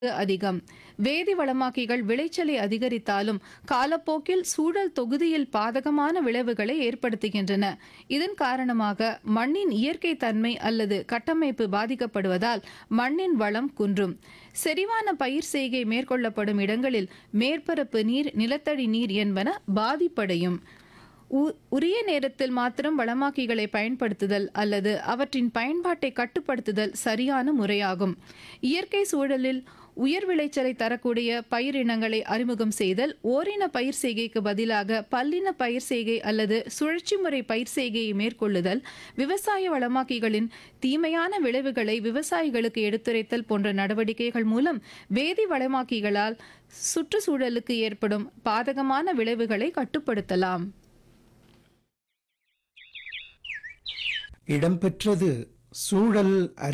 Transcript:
அதிகம் வேதி வளமாக்கிகள் விளைச்சலை அதிகரித்தாலும் காலப்போக்கில் சூழல் தொகுதியில் பாதகமான விளைவுகளை ஏற்படுத்துகின்றன இதன் காரணமாக மண்ணின் இயற்கை தன்மை அல்லது கட்டமைப்பு பாதிக்கப்படுவதால் மண்ணின் வளம் குன்றும் செறிவான பயிர் செய்கை மேற்கொள்ளப்படும் இடங்களில் மேற்பரப்பு நீர் நிலத்தடி நீர் என்பன பாதிப்படையும் உ- உரிய நேரத்தில் மாத்திரம் வளமாக்கிகளை பயன்படுத்துதல் அல்லது அவற்றின் பயன்பாட்டை கட்டுப்படுத்துதல் சரியான முறையாகும் இயற்கை சூழலில் உயர் விளைச்சலை தரக்கூடிய பயிரினங்களை அறிமுகம் செய்தல் ஓரின பயிர் செய்கைக்கு பதிலாக பல்லின பயிர் செய்கை அல்லது சுழற்சி முறை பயிர் செய்கையை மேற்கொள்ளுதல் விவசாய வளமாக்கிகளின் தீமையான விளைவுகளை விவசாயிகளுக்கு எடுத்துரைத்தல் போன்ற நடவடிக்கைகள் மூலம் வேதி வளமாக்கிகளால் சுற்றுச்சூழலுக்கு ஏற்படும் பாதகமான விளைவுகளை கட்டுப்படுத்தலாம் இடம்பெற்றது சூழல் அறி